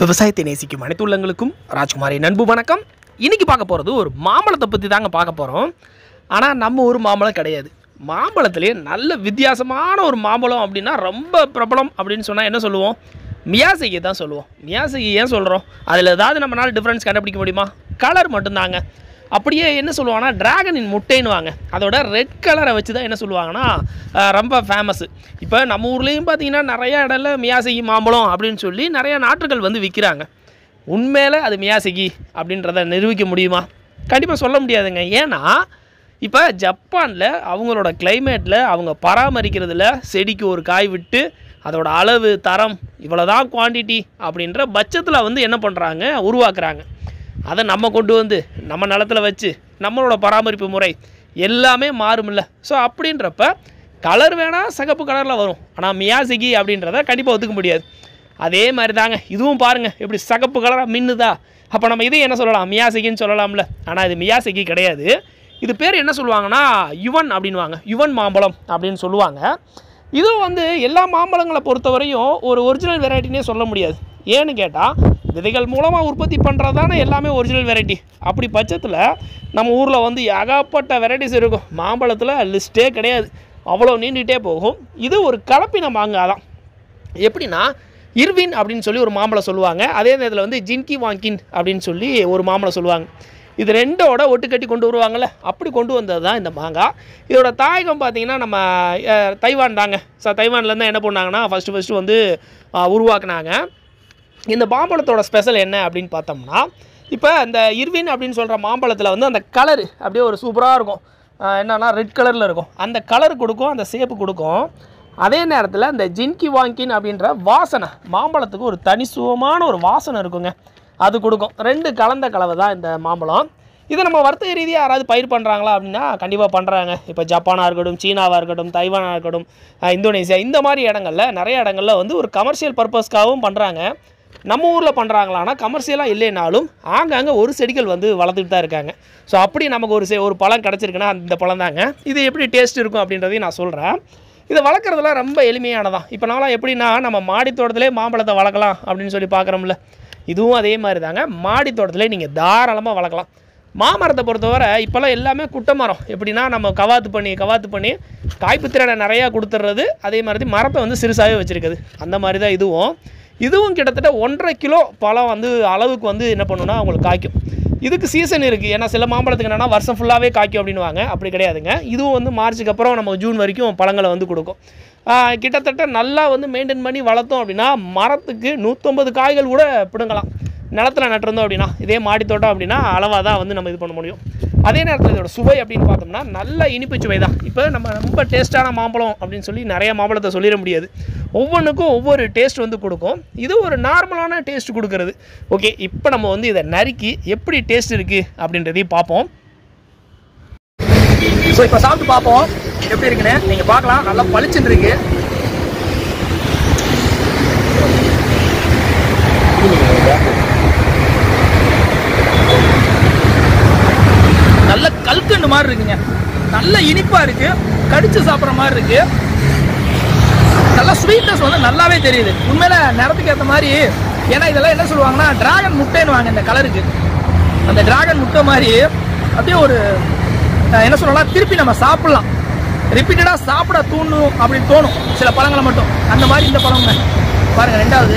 விவசாயத்தை நேசிக்கும் அனைத்து உள்ளங்களுக்கும் ராஜ்குமாரி நண்பு வணக்கம் இன்னைக்கு பார்க்க போகிறது ஒரு மாம்பழத்தை பற்றி தாங்க பார்க்க போகிறோம் ஆனால் நம்ம ஊர் மாம்பழம் கிடையாது மாம்பழத்துலேயே நல்ல வித்தியாசமான ஒரு மாம்பழம் அப்படின்னா ரொம்ப பிரபலம் அப்படின்னு சொன்னால் என்ன சொல்லுவோம் மியாசகி தான் சொல்லுவோம் மியாசகி ஏன் சொல்கிறோம் அதில் ஏதாவது நம்மளால் டிஃப்ரென்ஸ் கண்டுபிடிக்க முடியுமா கலர் மட்டும்தாங்க அப்படியே என்ன சொல்லுவாங்கன்னா டிராகனின் முட்டைன்னு வாங்க அதோட ரெட் கலரை வச்சு தான் என்ன சொல்லுவாங்கன்னா அஹ், ரொம்ப ஃபேமஸ் இப்போ நம்ம ஊர்லேயும் பார்த்தீங்கன்னா நிறைய இடம்ல மியாசகி மாம்பழம் அப்படின்னு சொல்லி நிறைய நாற்றுகள் வந்து விற்கிறாங்க உண்மையில அது மியாசகி அப்படின்றத நிரூபிக்க முடியுமா கண்டிப்பாக சொல்ல முடியாதுங்க ஏன்னா இப்போ ஜப்பானில் அவங்களோட கிளைமேட்டில் அவங்க பராமரிக்கிறதுல செடிக்கு ஒரு காய் விட்டு அதோட அளவு தரம் இவ்வளோதான் குவாண்டிட்டி அப்படின்ற பட்சத்தில் வந்து என்ன பண்ணுறாங்க உருவாக்குறாங்க அதை நம்ம கொண்டு வந்து நம்ம நிலத்துல வச்சு நம்மளோட பராமரிப்பு முறை எல்லாமே மாறும்ல ஸோ அப்படின்றப்ப கலர் வேணால் சிகப்பு கலரில் வரும் ஆனால் மியாசிகி அப்படின்றத கண்டிப்பாக ஒத்துக்க முடியாது அதே மாதிரி தாங்க இதுவும் பாருங்கள் எப்படி சகப்பு கலராக மின்னுதா அப்போ நம்ம இதையும் என்ன சொல்லலாம் மியாசிகின்னு சொல்லலாம்ல ஆனால் இது மியாசிகி கிடையாது இது பேர் என்ன சொல்லுவாங்கன்னா யுவன் அப்படின்வாங்க யுவன் மாம்பழம் அப்படின்னு சொல்லுவாங்க இதுவும் வந்து எல்லா மாம்பழங்களை பொறுத்தவரையும் ஒரு ஒரிஜினல் வெரைட்டினே சொல்ல முடியாது ஏன்னு கேட்டால் விதைகள் மூலமாக உற்பத்தி பண்ணுறது தானே எல்லாமே ஒரிஜினல் வெரைட்டி அப்படி பட்சத்தில் நம்ம ஊரில் வந்து ஏகப்பட்ட வெரைட்டிஸ் இருக்கும் மாம்பழத்தில் லிஸ்ட்டே கிடையாது அவ்வளோ நீண்டுகிட்டே போகும் இது ஒரு கலப்பின மாங்காய் தான் எப்படின்னா இர்வின் அப்படின்னு சொல்லி ஒரு மாம்பழம் சொல்லுவாங்க அதே நேரத்தில் வந்து ஜின்கி வாங்கின் அப்படின்னு சொல்லி ஒரு மாம்பழம் சொல்லுவாங்க இது ரெண்டோட ஒட்டு கட்டி கொண்டு வருவாங்கள்ல அப்படி கொண்டு வந்தது தான் இந்த மாங்காய் இதோட தாயகம் பார்த்தீங்கன்னா நம்ம அஹ், தைவான் தாங்க ஸோ தைவான்லேருந்து என்ன பண்ணாங்கன்னா ஃபஸ்ட்டு ஃபஸ்ட்டு வந்து அஹ், உருவாக்குனாங்க இந்த மாம்பழத்தோட ஸ்பெஷல் என்ன அப்படின்னு பார்த்தோம்னா இப்போ இந்த இர்வின் அப்படின்னு சொல்கிற மாம்பழத்தில் வந்து அந்த கலரு அப்படியே ஒரு சூப்பராக இருக்கும் அஹ் என்னன்னா ரெட் கலரில் இருக்கும் அந்த கலர் கொடுக்கும் அந்த சேப்பு கொடுக்கும் அதே நேரத்தில் இந்த ஜின்கி வாங்கின் அப்படின்ற வாசனை மாம்பழத்துக்கு ஒரு தனித்துவமான ஒரு வாசனை இருக்குங்க அது கொடுக்கும் ரெண்டு கலந்த கலவை தான் இந்த மாம்பழம் இதை நம்ம வர்த்தக ரீதியாக யாராவது பயிர் பண்ணுறாங்களா அப்படின்னா கண்டிப்பாக பண்ணுறாங்க இப்போ ஜப்பானாக இருக்கட்டும் சீனாவாக இருக்கட்டும் தைவானாக இருக்கட்டும் அஹ் இந்தோனேசியா இந்த மாதிரி இடங்கள்ல நிறைய இடங்கள்ல வந்து ஒரு கமர்ஷியல் பர்பஸ்க்காகவும் பண்ணுறாங்க நம்ம ஊரில் பண்ணுறாங்களான்னா கமர்ஷியலாக இல்லைனாலும் ஆங்காங்கே ஒரு செடிகள் வந்து வளர்த்துட்டு தான் இருக்காங்க ஸோ அப்படி நமக்கு ஒரு செ- ஒரு பழம் கிடச்சிருக்குன்னா அந்த பழம் தாங்க இது எப்படி டேஸ்ட் இருக்கும் அப்படின்றதையும் நான் சொல்கிறேன் இதை வளர்க்குறதுலாம் ரொம்ப எளிமையானதான் இப்போ நான்லாம் எப்படின்னா நம்ம மாடி தோட்டத்திலே மாம்பழத்தை வளர்க்கலாம் அப்படின்னு சொல்லி பார்க்குறோம்ல இதுவும் அதே மாதிரி தாங்க மாடி தோட்டத்திலே நீங்கள் தாராளமாக வளர்க்கலாம் மாமரத்தை பொறுத்தவரை இப்போல்லாம் எல்லாமே குட்டை மரம் எப்படின்னா நம்ம கவாத்து பண்ணி கவாத்து பண்ணி காய்ப்பு திறனை நிறையா கொடுத்துட்றது அதே மாதிரி மரத்தை வந்து சிறுசாகவே வச்சுருக்குது அந்த மாதிரி தான் இதுவும் இதுவும் கிட்டத்தட்ட ஒன்றரை கிலோ பழம் வந்து அளவுக்கு வந்து என்ன பண்ணுன்னா உங்களுக்கு காய்க்கும் இதுக்கு சீசன் இருக்குது ஏன்னா சில மாம்பழத்துக்கு என்னன்னா வருஷம் ஃபுல்லாகவே காய்க்கும் அப்படின்னுவாங்க அப்படி கிடையாதுங்க இதுவும் வந்து மார்ச்சுக்கு அப்புறம் நம்ம ஜூன் வரைக்கும் பழங்களை வந்து கொடுக்கும் ஆஹ் கிட்டத்தட்ட நல்லா வந்து மெயின்டைன் பண்ணி வளர்த்தோம் அப்படின்னா மரத்துக்கு நூற்றம்பது காய்கள் கூட பிடுங்கலாம் நிலத்துல நட்டிருந்தோம் அப்படின்னா இதே மாடி தோட்டம் அப்படின்னா அளவாக தான் வந்து நம்ம இது பண்ண முடியும் அதே நேரத்தில் இதோட சுவை அப்படின்னு பார்த்தோம்னா நல்ல இனிப்பு சுவை தான் இப்போ நம்ம ரொம்ப டேஸ்ட்டான மாம்பழம் அப்படின்னு சொல்லி நிறைய மாம்பழத்தை சொல்லிட முடியாது ஒவ்வொன்றுக்கும் ஒவ்வொரு டேஸ்ட் வந்து கொடுக்கும் இது ஒரு நார்மலான டேஸ்ட் கொடுக்கறது ஓகே இப்போ நம்ம வந்து இதை நறுக்கி எப்படி டேஸ்ட் இருக்குது அப்படின்றதையும் பார்ப்போம் ஸோ இப்போ சாப்பிட்டு பார்ப்போம் எப்படி இருக்குன்னு நீங்கள் பார்க்கலாம் நல்லா பளிச்சுன்னு இருக்கு நல்ல கல்கண்டு மாதிரி இருக்குங்க நல்ல இனிப்பா இருக்கு கடிச்சு சாப்பிட்ற மாதிரி இருக்கு நல்ல ஸ்வீட்னஸ் வந்து நல்லாவே தெரியுது உண்மையில நிறத்துக்கு ஏற்ற மாதிரி ஏன்னா இதெல்லாம் என்ன சொல்லுவாங்கன்னா டிராகன் முட்டைன்னு வாங்க இந்த கலருக்கு அந்த டிராகன் முட்டை மாதிரி அப்படியே ஒரு அஹ், என்ன சொல்லலாம் திருப்பி நம்ம சாப்பிடலாம் ரிப்பீட்டடாக சாப்பிட தூண்டும் அப்படின்னு தோணும் சில பழங்களை மட்டும் அந்த மாதிரி இந்த பழங்க பாருங்க ரெண்டாவது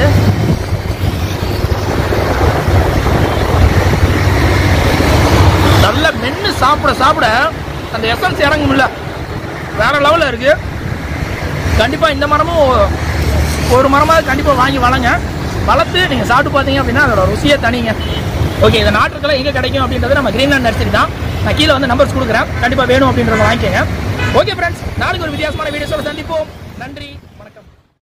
நல்ல மென்று சாப்பிட சாப்பிட அந்த எசன்ஸ் இறங்கும்ல வேற லெவலில் இருக்கு கண்டிப்பாக இந்த மரமும் ஒரு மரமாவது கண்டிப்பாக வாங்கி வளங்க வளர்த்து நீங்கள் சாப்பிட்டு பார்த்தீங்க அப்படின்னா அதோட ருசியே தனிங்க ஓகே இந்த நாட்டுக்கெல்லாம் எங்கே கிடைக்கும் அப்படின்றது நம்ம கிரீன்லேண்ட் நர்சரி தான் நான் கீழே வந்து நம்பர்ஸ் கொடுக்குறேன் கண்டிப்பாக வேணும் அப்படின்றத வாங்கிக்கோங்க ஓகே ஃப்ரெண்ட்ஸ் நாளைக்கு ஒரு வித்தியாசமான வீடியோஸோட சந்திப்போம் நன்றி